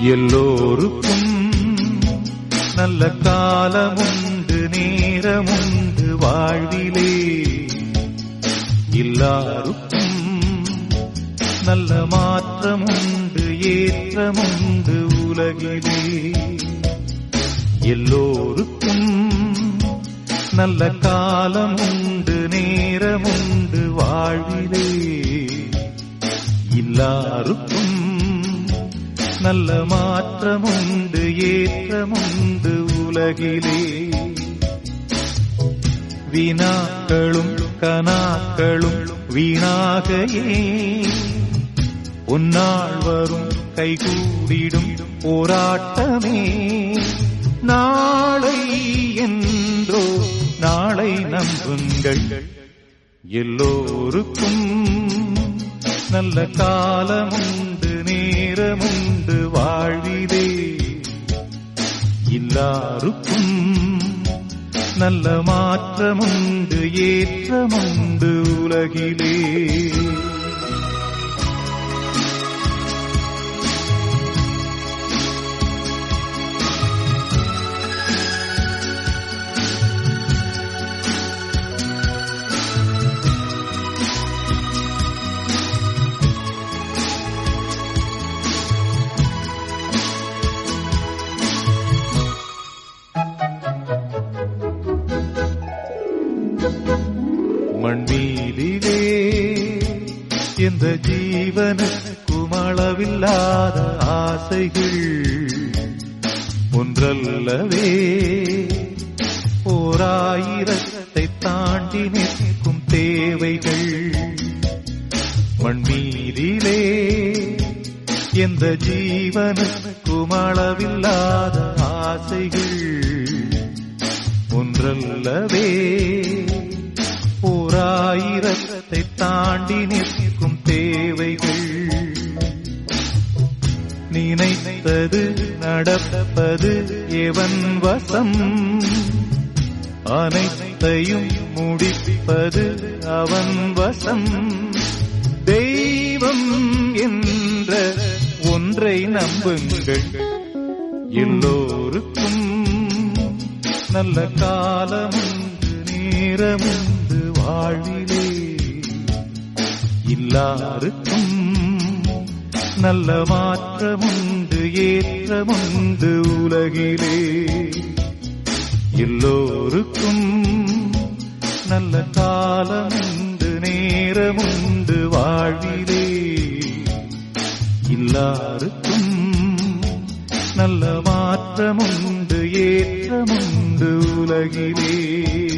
எல்லோருக்கும் நல்ல காலமுண்டு நேரமுண்டு வாழ்விலே எல்லாருக்கும் நல்ல மாற்றமுண்டு ஏற்றமுண்டு உலகிலே எல்லோருக்கும் நல்ல காலமுண்டு நேரமுண்டு வாழ்விலே எல்லாருக்கும் நல்ல மாற்றமுண்டு ஏற்றமுண்டு உலகிலே வினாக்களும் கனாக்களும் வீணாகையே உன்னாள் வரும் கைகூடிடும் போராட்டமே நாளை என்றோ நாளை நம்புங்கள் எல்லோருக்கும் நல்ல காலமுண்டு நேரமுண்டு வாழ்விலே எல்லாருக்கும் நல்ல மாற்றமுண்டு ஏற்றமுண்டு உலகிலே மண்மீதிலே எந்த ஜீவனுக்கும் அளவில்லாத ஆசைகள் ஒன்றல்லவே ஓராயிரத்தை தாண்டி நிற்கும் தேவைகள் மண்மீதிலே எந்த ஜீவனுக்கும் அளவில்லாத ஆசைகள் ஒன்றல்லவே ஓராயிரத்தை தாண்டி நிற்கும் தேவைகள் நினைத்தது நடப்பது எவன் வசம் அனைத்தையும் முடிப்பது அவன் வசம் தெய்வம் என்ற ஒன்றை நம்புங்கள் எல்லோருக்கும் நல்ல காலமுண்டு நேரமுண்டு வாழ்விலே எல்லாருக்கும் நல்ல மாற்றமுண்டு ஏற்றமுண்டு உலகிலே எல்லோருக்கும் நல்ல காலமுண்டு நேரமுண்டு வாழ்விலே எல்லாருக்கும் நல்ல மாற்றமுண்டு ஏற்றமுண்டு உலகிலே